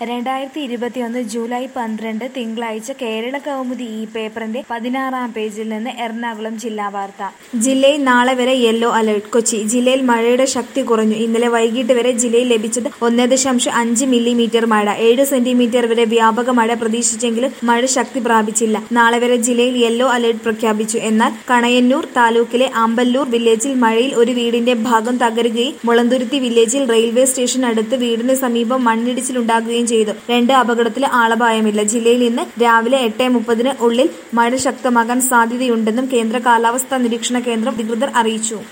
രണ്ടായിരത്തി ഇരുപത്തിയൊന്ന് ജൂലൈ പന്ത്രണ്ട് തിങ്കളാഴ്ച കേരള കൗമുദി ഈ പേപ്പറിന്റെ പതിനാറാം പേജിൽ നിന്ന് എറണാകുളം ജില്ലാ വാർത്ത ജില്ലയിൽ നാളെ വരെ യെല്ലോ അലർട്ട് കൊച്ചി ജില്ലയിൽ മഴയുടെ ശക്തി കുറഞ്ഞു ഇന്നലെ വൈകിട്ട് വരെ ജില്ലയിൽ ലഭിച്ചത് ഒന്നേ ദശാംശം അഞ്ച് മില്ലിമീറ്റർ മഴ ഏഴ് സെന്റിമീറ്റർ വരെ വ്യാപക മഴ പ്രതീക്ഷിച്ചെങ്കിലും മഴ ശക്തി പ്രാപിച്ചില്ല നാളെ വരെ ജില്ലയിൽ യെല്ലോ അലർട്ട് പ്രഖ്യാപിച്ചു എന്നാൽ കണയന്നൂർ താലൂക്കിലെ അമ്പല്ലൂർ വില്ലേജിൽ മഴയിൽ ഒരു വീടിന്റെ ഭാഗം തകരുകയും മുളന്തുരുത്തി വില്ലേജിൽ റെയിൽവേ സ്റ്റേഷൻ അടുത്ത് വീടിന് സമീപം മണ്ണിടിച്ചിലുണ്ടാകുകയും ചെയ്തു രണ്ട് അപകടത്തിൽ ആളപായമില്ല ജില്ലയിൽ ഇന്ന് രാവിലെ എട്ട് മുപ്പതിന് ഉള്ളിൽ മഴ ശക്തമാകാൻ സാധ്യതയുണ്ടെന്നും കേന്ദ്ര കാലാവസ്ഥാ നിരീക്ഷണ കേന്ദ്രം അധികൃതർ അറിയിച്ചു